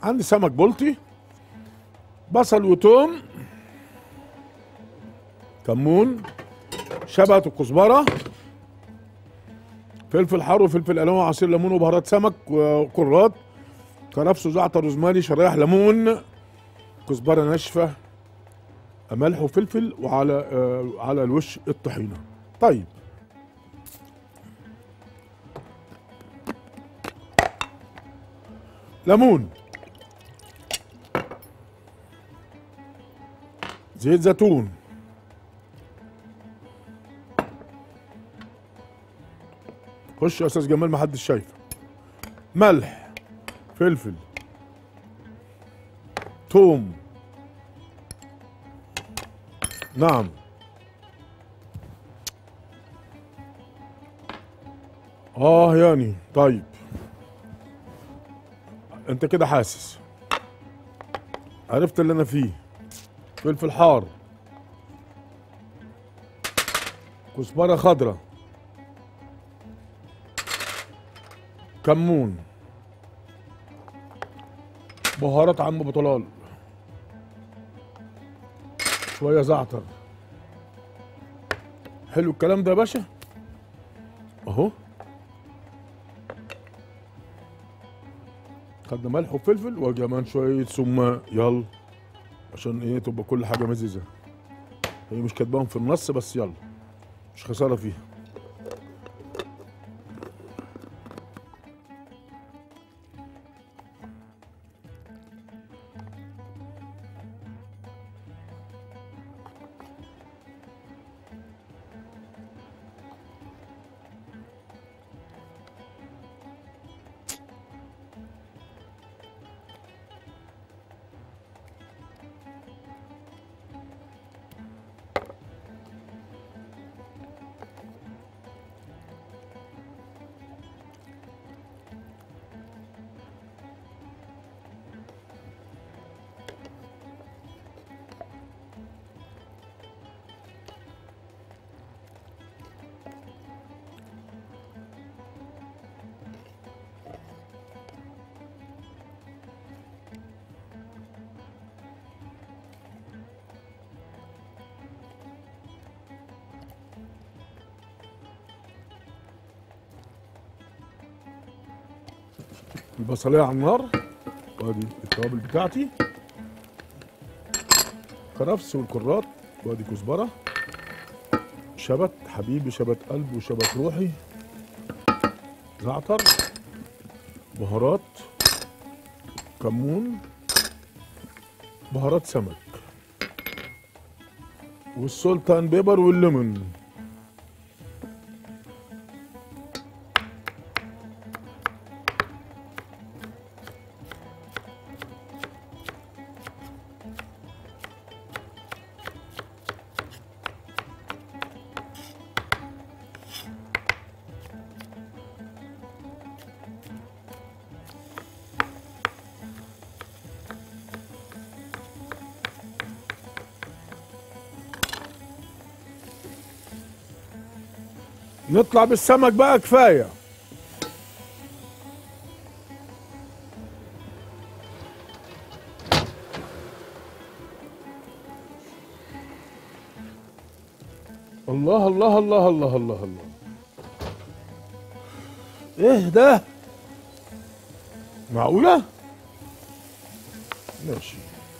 عندي سمك بلطي بصل وتوم كمون شبت وكزبره فلفل حار وفلفل الوان وعصير ليمون وبهارات سمك وكرات كرفس وزعتر روزماري شرايح ليمون كزبره ناشفه ملح وفلفل وعلى آه على الوش الطحينه طيب ليمون زيت زيتون خش يا استاذ جمال محدش شايفه ملح فلفل توم نعم اه يعني طيب انت كده حاسس عرفت اللي انا فيه فلفل حار كزبره خضراء كمون بهارات عم ابو طلال شويه زعتر حلو الكلام ده يا باشا اهو خدنا ملح وفلفل وكمان شويه سماق يلا عشان ايه تبقى كل حاجه مززه هي مش كاتباهم في النص بس يلا مش خساره فيها البصلية على النار وادي التوابل بتاعتي كرفس والكرات وادي كزبرة شبت حبيبي شبت قلب وشبت روحي زعتر بهارات كمون بهارات سمك والسلطان بيبر والليمون نطلع بالسمك بقى كفايه الله الله الله الله الله الله ايه ده معقوله ماشي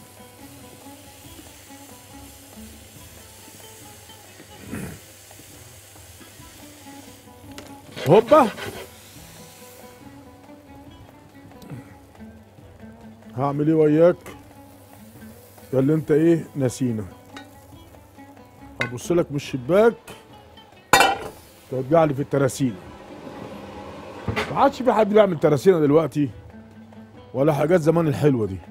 هوبا هعمل ايه وياك يا اللي انت ايه نسينا ابص لك من الشباك ترجع لي في التراسيل ما عادش في حد بيعمل تراسينا دلوقتي ولا حاجات زمان الحلوه دي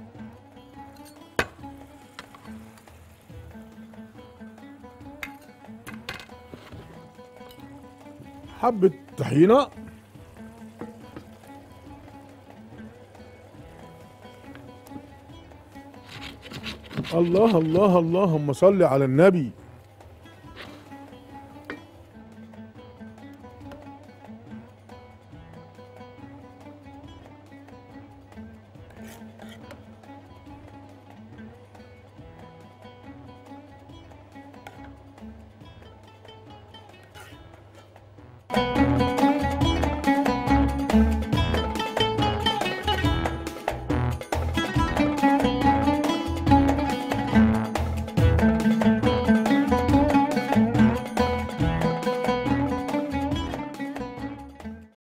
حبة طحينة الله الله اللهم صل على النبي